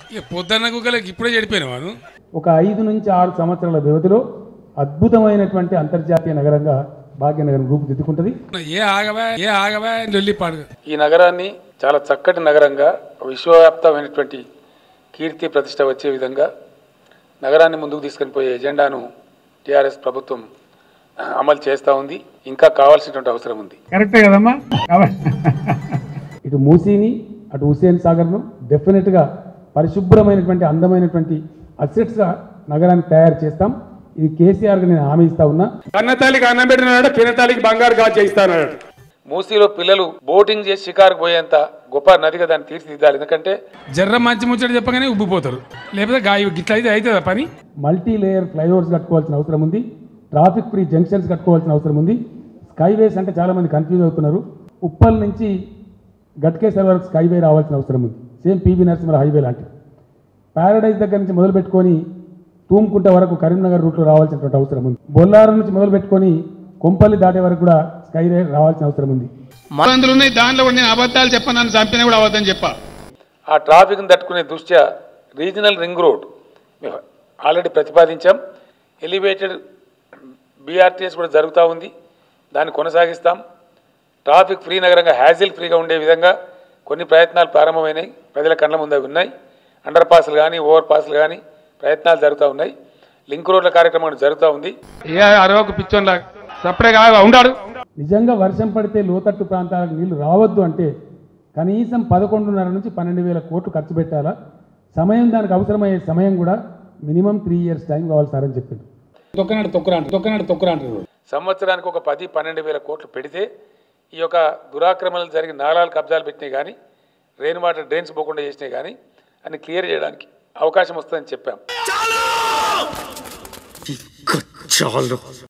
ఇక పొద్దున్న కుక్కలకి ఇప్పుడే చెడిపోయిన వాడు ఒక ఐదు నుంచి ఆరు సంవత్సరాల వ్యవధిలో అద్భుతమైనటువంటి అంతర్జాతీయ నగరంగా భాగ్యనగరం రూపుదిద్దుకుంటుంది ఏ ఆగవా ఏ ఆగవా అని లొల్లి పాడు ఈ నగరాన్ని చాలా చక్కటి నగరంగా విశ్వవ్యాప్తమైనటువంటి కీర్తి ప్రతిష్ట వచ్చే విధంగా నగరాన్ని ముందుకు తీసుకొని పోయే ఎజెండాను టీఆర్ఎస్ ప్రభుత్వం అమలు చేస్తూ ఉంది ఇంకా కావాల్సినటువంటి అవసరం ఉంది కరెక్టే కదమ్మా ఇటు మూసీని అటు హుస్సేన్ సాగర్ను డెఫినెట్గా పరిశుభ్రమైనటువంటి అందమైనటువంటి అసెట్స్గా నగరాన్ని తయారు చేస్తాం ఇది కేసీఆర్కి నేను హామీ ఇస్తా ఉన్నా కన్నతల్లికి అన్నం పెట్టినాడు పినతల్లికి బంగారు గాజు చేయిస్తాడు మూసీలో పిల్లలు బోటింగ్ చేసి షికారుకు పోయేంత గొప్ప నదిగా దాన్ని తీర్చిదిద్దాలి ఎందుకంటే జర్ర మంచి ముచ్చట చెప్పగానే ఉబ్బిపోతారు లేకపోతే గాయ గిట్ల అయితే అవుతుందా పని మల్టీ లేయర్ ఫ్లైఓవర్స్ కట్టుకోవాల్సిన అవసరం ఉంది ట్రాఫిక్ ఫ్రీ జంక్షన్స్ కట్టుకోవాల్సిన అవసరం ఉంది స్కైవేస్ అంటే చాలామంది కన్ఫ్యూజ్ అవుతున్నారు ఉప్పల్ నుంచి గట్కేసర్ వరకు స్కైవే రావాల్సిన అవసరం ఉంది సేమ్ పీవీ నరసింహ హైవే లాంటిది ప్యారడైజ్ దగ్గర నుంచి మొదలు పెట్టుకొని తూముకుంట వరకు కరీంనగర్ రూట్లో రావాల్సినటువంటి అవసరం ఉంది బొల్లారం నుంచి మొదలు పెట్టుకొని కొంపల్లి దాటే వరకు కూడా స్కైవే రావాల్సిన అవసరం ఉంది మందులు ఉన్నాయి దాంట్లో కూడా నేను అబద్ధాలు చెప్పను నన్ను చంపినా కూడా అబద్ధం చెప్పా ఆ ట్రాఫిక్ని తట్టుకునే దృష్ట్యా రీజనల్ రింగ్ రోడ్ మేము ఆల్రెడీ ప్రతిపాదించాం ఎలివేటెడ్ బీఆర్టీఎస్ కూడా జరుగుతూ ఉంది దాన్ని కొనసాగిస్తాం ట్రాఫిక్ ఫ్రీ నగరంగా హ్యాజిల్ ఫ్రీగా ఉండే విధంగా కొన్ని ప్రయత్నాలు ప్రారంభమైనాయి ప్రజల కళ్ళ ముందు అవి ఉన్నాయి అండర్ పాస్లు కానీ ఓవర్ పాస్లు కానీ ప్రయత్నాలు జరుగుతూ ఉన్నాయి లింక్ రోడ్ల కార్యక్రమం కూడా జరుగుతూ ఉంది ఏ అరవకు పిచ్చోన్లా సప్పుడే కాగా ఉండాడు నిజంగా వర్షం పడితే లోతట్టు ప్రాంతాలకు నీళ్లు రావద్దు అంటే కనీసం పదకొండున్నర నుంచి పన్నెండు వేల కోట్లు ఖర్చు పెట్టాలా సమయం దానికి అవసరమయ్యే సమయం కూడా మినిమం త్రీ ఇయర్స్ టైం కావాలి సార్ అని చెప్పిండు తొక్కనాడు తొక్కరాంటు తొక్కనాడు తొక్కరాంటు సంవత్సరానికి ఒక పది పన్నెండు వేల కోట్లు పెడితే ఈ యొక్క దురాక్రమణలు జరిగి నాలాలు కబ్జాలు పెట్టినాయి కానీ రెయిన్ వాటర్ డ్రైన్స్ పోకుండా చేసినాయి కానీ అన్ని క్లియర్ చేయడానికి అవకాశం వస్తుందని చెప్పాం చాలు